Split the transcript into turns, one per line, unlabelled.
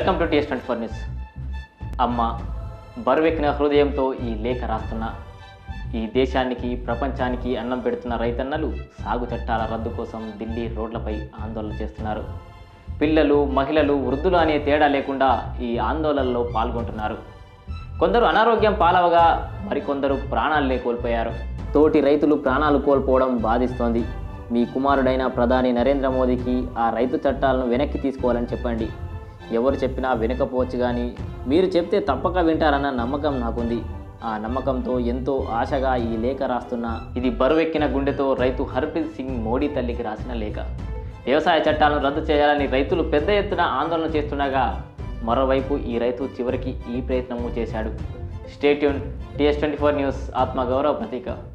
welcome to TS twenty four news అమ్మ బరువెక్కిన హృదయంతో ఈ లేఖ రాస్తున్న ఈ దేశానికి ప్రపంచానికి అన్నం పెడుతున్న రైతన్నలు సాగు చట్టాల రద్దు కోసం ఢిల్లీ రోడ్లపై ఆందోళన చేస్తున్నారు పిల్లలు మహిళలు వృద్ధులు అనే తేడా లేకుండా ఈ ఆందోళనలో పాల్గొంటున్నారు కొందరు అనారోగ్యం పాలవగా మరికొందరు ప్రాణాలే కోల్పోయారు తోటి రైతులు ప్రాణాలు కోల్పోవడం బాధిస్తోంది మీ కుమారుడైన ప్రధాని నరేంద్ర మోదీకి ఆ రైతు చట్టాలను వెనక్కి తీసుకోవాలని చెప్పండి ఎవరు చెప్పినా వినకపోవచ్చు కానీ మీరు చెప్తే తప్పక వింటారన్న నమ్మకం నాకుంది ఆ నమ్మకంతో ఎంతో ఆశగా ఈ లేఖ రాస్తున్న ఇది బరువెక్కిన గుండెతో రైతు హర్ప్రీత్ సింగ్ మోడీ తల్లికి రాసిన లేఖ వ్యవసాయ చట్టాలను రద్దు చేయాలని రైతులు పెద్ద ఎత్తున ఆందోళన చేస్తుండగా మరోవైపు ఈ రైతు చివరికి ఈ ప్రయత్నము చేశాడు stay tuned TS twenty four news ఆత్మగౌరవ ప్రతీక